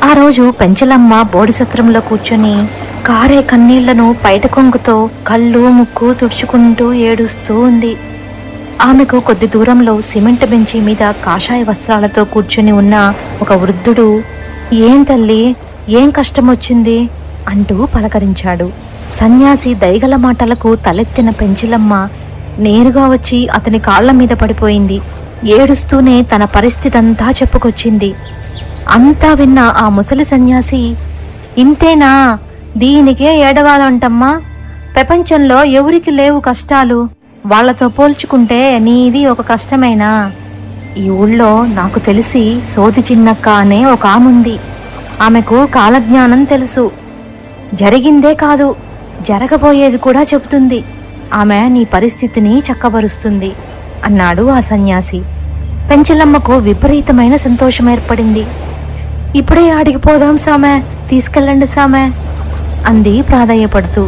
ఆ రోజు పెంచలమ్మ బోడి సత్రంలో కూర్చొని కారే కన్నీళ్లను బయట కొంగుతో కళ్ళు ముక్కు తుడుచుకుంటూ ఏడుస్తూ ఉంది ఆమెకు కొద్ది దూరంలో సిమెంట్ బెంచి మీద కాషాయ వస్త్రాలతో కూర్చుని ఉన్న ఒక వృద్ధుడు ఏం తల్లి ఏం కష్టం వచ్చింది అంటూ పలకరించాడు సన్యాసి దయగల మాటలకు తలెత్తిన పెంచిలమ్మ నేరుగా వచ్చి అతని కాళ్ల మీద పడిపోయింది ఏడుస్తూనే తన పరిస్థితంతా చెప్పుకొచ్చింది అంతా విన్న ఆ ముసలి సన్యాసి ఇంతేనా దీనికే ఏడవాలంటమ్మా ప్రపంచంలో ఎవరికి లేవు కష్టాలు వాళ్ళతో పోల్చుకుంటే నీది ఒక కష్టమేనా ఈ ఊళ్ళో నాకు తెలిసి సోది చిన్నక్క అనే ఒక ఆముంది ఆమెకు కాలజ్ఞానం తెలుసు జరిగిందే కాదు జరగబోయేది కూడా చెబుతుంది ఆమె నీ పరిస్థితిని చక్కబరుస్తుంది అన్నాడు ఆ సన్యాసి పెంచలమ్మకు విపరీతమైన సంతోషం ఏర్పడింది ఇప్పుడే ఆడికి పోదాం సామె తీసుకెళ్ళండి సామె అంది ప్రాధాయపడుతూ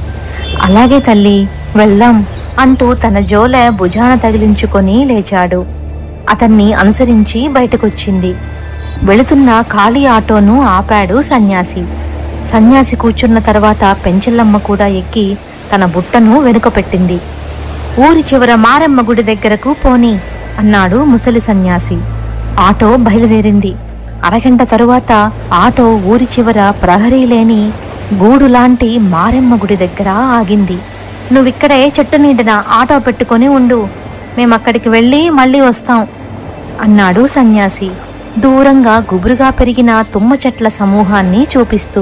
అలాగే తల్లి వెళ్దాం అంటూ తన జోలె భుజాన తగిలించుకొని లేచాడు అతన్ని అనుసరించి బయటకొచ్చింది వెళుతున్న ఖాళీ ఆటోను ఆపాడు సన్యాసి సన్యాసి కూర్చున్న తర్వాత పెంచెల్లమ్మ కూడా ఎక్కి తన బుట్టను వెనుక పెట్టింది ఊరి చివర మారమ్మ గుడి దగ్గరకు పోని అన్నాడు ముసలి సన్యాసి ఆటో బయలుదేరింది అరగంట తరువాత ఆటో ఊరి చివర ప్రహరీ లేని గూడు లాంటి మారెమ్మ గుడి దగ్గర ఆగింది నువ్విక్కడే చెట్టు నీడన ఆటో పెట్టుకొని ఉండు మేమక్కడికి వెళ్ళి మళ్ళీ వస్తాం అన్నాడు సన్యాసి దూరంగా గుబురుగా పెరిగిన తుమ్మ చెట్ల సమూహాన్ని చూపిస్తూ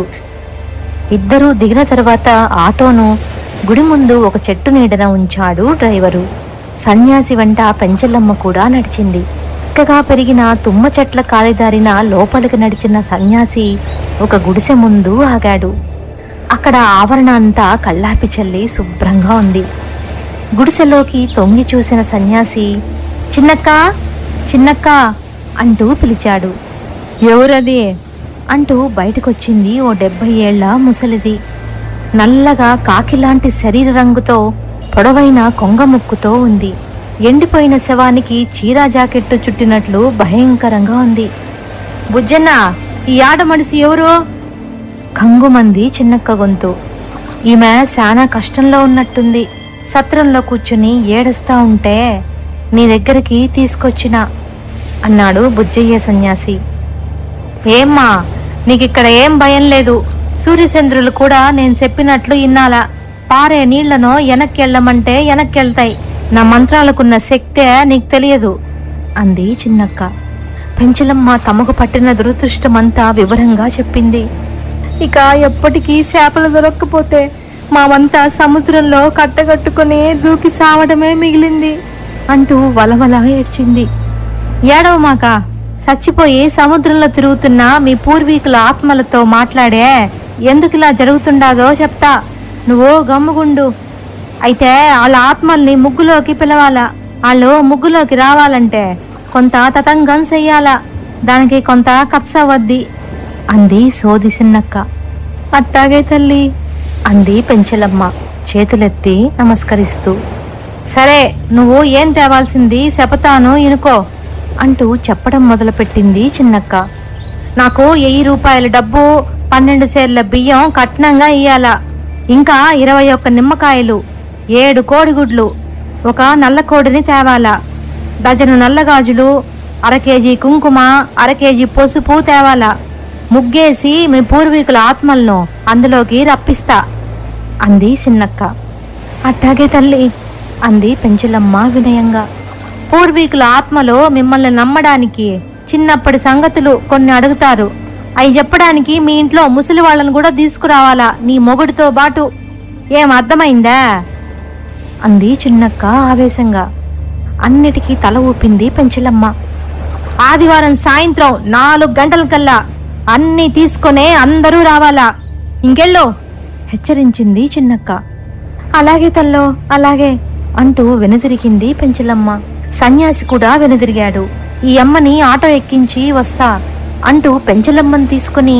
ఇద్దరూ దిగిన తర్వాత ఆటోను గుడి ముందు ఒక చెట్టు నీడన ఉంచాడు డ్రైవరు సన్యాసి వెంట పెంచెల్లమ్మ కూడా నడిచింది చక్కగా పెరిగిన తుమ్మ చెట్ల కాలిదారిన లోపలికి నడిచిన సన్యాసి ఒక గుడిసె ముందు ఆగాడు అక్కడ ఆవరణ అంతా కళ్ళాపి చల్లి శుభ్రంగా ఉంది గుడిసెలోకి తొంగి చూసిన సన్యాసి చిన్నక్క చిన్నక్క అంటూ పిలిచాడు ఎవరది అంటూ బయటకొచ్చింది ఓ డెబ్బై ఏళ్ల ముసలిది నల్లగా కాకిలాంటి శరీర రంగుతో పొడవైన కొంగ ముక్కుతో ఉంది ఎండిపోయిన శవానికి చీరా జాకెట్టు చుట్టినట్లు భయంకరంగా ఉంది బుజ్జన్న ఈ ఆడ మనిషి ఎవరు కంగుమంది చిన్నక్క గొంతు ఈమె శానా కష్టంలో ఉన్నట్టుంది సత్రంలో కూర్చుని ఏడుస్తా ఉంటే నీ దగ్గరికి తీసుకొచ్చిన అన్నాడు బుజ్జయ్య సన్యాసి ఏమ్మా నీకిక్కడ ఏం భయం లేదు సూర్యచంద్రులు కూడా నేను చెప్పినట్లు ఇన్నాలా పారే నీళ్లను వెనక్కెళ్ళమంటే వెనక్కెళ్తాయి నా మంత్రాలకున్న శక్తే నీకు తెలియదు అంది చిన్నక్క పెంచలమ్మ తమకు పట్టిన దురదృష్టమంతా వివరంగా చెప్పింది ఇక ఎప్పటికీ చేపలు దొరక్కపోతే మామంతా సముద్రంలో కట్టగట్టుకుని దూకి సావడమే మిగిలింది అంటూ వలవల ఏడ్చింది ఏడవ మాక చచ్చిపోయి సముద్రంలో తిరుగుతున్న మీ పూర్వీకుల ఆత్మలతో మాట్లాడే ఎందుకు ఇలా జరుగుతుండాదో చెప్తా నువ్వు గమ్ముగుండు అయితే వాళ్ళ ఆత్మల్ని ముగ్గులోకి పిలవాలా వాళ్ళు ముగ్గులోకి రావాలంటే కొంత తతంగం చెయ్యాలా దానికి కొంత ఖర్చు అవద్ది అంది సోది సిన్నక్క అట్టాగే తల్లి అంది పెంచలమ్మ చేతులెత్తి నమస్కరిస్తూ సరే నువ్వు ఏం తేవాల్సింది చెపతాను ఇనుకో అంటూ చెప్పడం మొదలుపెట్టింది చిన్నక్క నాకు వెయ్యి రూపాయల డబ్బు పన్నెండు సేర్ల బియ్యం కట్నంగా ఇయ్యాలా ఇంకా ఇరవై ఒక్క నిమ్మకాయలు ఏడు కోడిగుడ్లు ఒక నల్ల కోడిని తేవాలా డజను నల్లగాజులు అర కేజీ కుంకుమ అర కేజీ పసుపు తేవాలా ముగ్గేసి మీ పూర్వీకుల ఆత్మలను అందులోకి రప్పిస్తా అంది చిన్నక్క అట్టాగే తల్లి అంది పెంచలమ్మ వినయంగా పూర్వీకుల ఆత్మలో మిమ్మల్ని నమ్మడానికి చిన్నప్పటి సంగతులు కొన్ని అడుగుతారు అవి చెప్పడానికి మీ ఇంట్లో ముసలి వాళ్ళని కూడా తీసుకురావాలా నీ మొగుడితో బాటు ఏం అర్థమైందా అంది చిన్నక్క ఆవేశంగా అన్నిటికీ తల ఊపింది పెంచలమ్మ ఆదివారం సాయంత్రం నాలుగు గంటలకల్లా అన్నీ తీసుకొనే అందరూ రావాలా ఇంకెళ్ళు హెచ్చరించింది చిన్నక్క అలాగే తల్లో అలాగే అంటూ వెనుదిరిగింది పెంచలమ్మ సన్యాసి కూడా వెనుదిరిగాడు ఈ అమ్మని ఆటో ఎక్కించి వస్తా అంటూ పెంచలమ్మని తీసుకుని